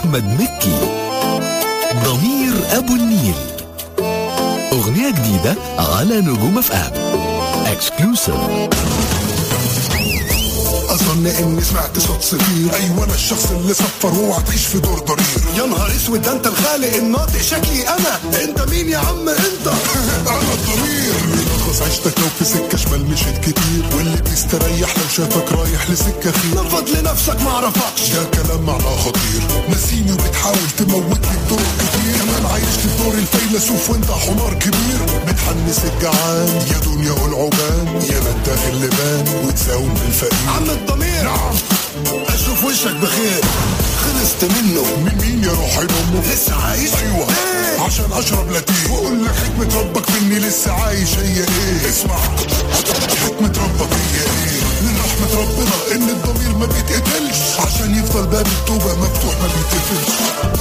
أحمد مكي ضمير أبو النيل أغنية جديدة على نجوم اف ام اكسكلوسيف اظن اني سمعت صوت صفير ايوه انا الشخص اللي صفر واوعى تعيش في دور ضرير يا نهار اسود ده انت الخالق الناطق شكلي انا انت مين يا عم انت انا الضمير بيلخص عيشتك لو في سكه شمال مشيت كتير واللي بيستريح لو شافك رايح لسكه خير نفض لنفسك ما اعرفكش ده كلام معناه خطير نسيني وبتحاول تموتني بطرق كتير كمان عايش في دور الفيلسوف وانت حمار كبير بتحنس الجعان يا دنيا قول عبان يا ما الداخل لبان وتساوم بالفقير عم الضمير نعم اشوف وشك بخير خلصت منه من مين يا روحي امه لسه عايش ايوه إيه؟ عشان اشرب لاتيه واقول لك حكمه ربك في اني لسه عايش هي ايه اسمع حكمه ربك هي ايه من رحمه ربنا ان الضمير ما بيتقتلش عشان يفضل باب التوبه مفتوح ما بيتقفلش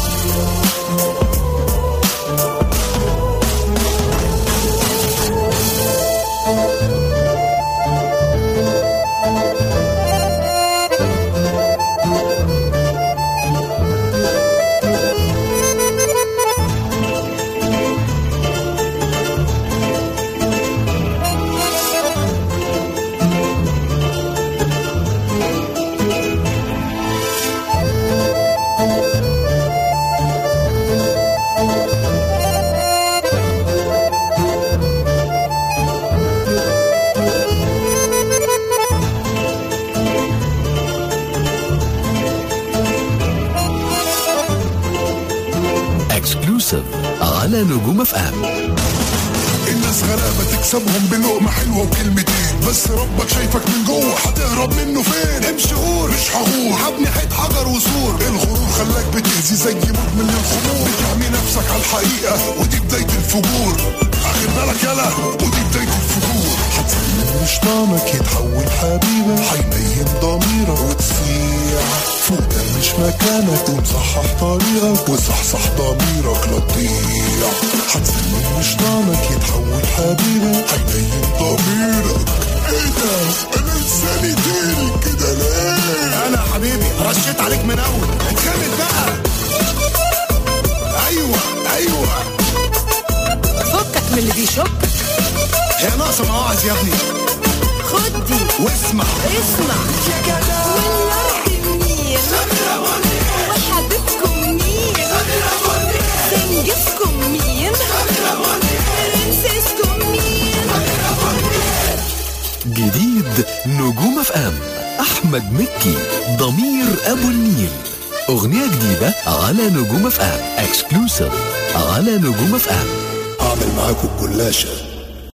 اكسكلوسيف على نجوم اف ام الناس غلابه تكسبهم بلقمه حلوه وكلمتين بس ربك شايفك من جوه هتهرب منه فين امشي غور مش هغور هبني حيط حجر وسور الغرور خلاك بتأذي زي مدمن للخمور بتعمي نفسك على الحقيقة ودي بداية الفجور اخد بالك يلا ودي بداية الفجور هتسلم شيطانك يتحول حبيبك هينيم ضميرك وتصيح فوق ده مش مكانك ومصحح طريقك وصحصح ضميرك لا تضيع هتسلم شيطانك يتحول حبيبك هينيم ضميرك ايه ده انا لساني تقيل كده ليه انا يا حبيبي رشيت عليك من اول اتخمد بقى ايوه ايوه فكك من اللي بيشكك هي ناقصه مواعظ يا ابني خد دي واسمع اسمع والارض منين وحبيبكم مين تنجزكم مين برنسسكم مين جديد نجوم اف ام احمد مكي ضمير ابو النيل اغنية جديدة على نجوم اف ام اكسكلوسيف على نجوم اف ام هعمل معاكم الجلاشة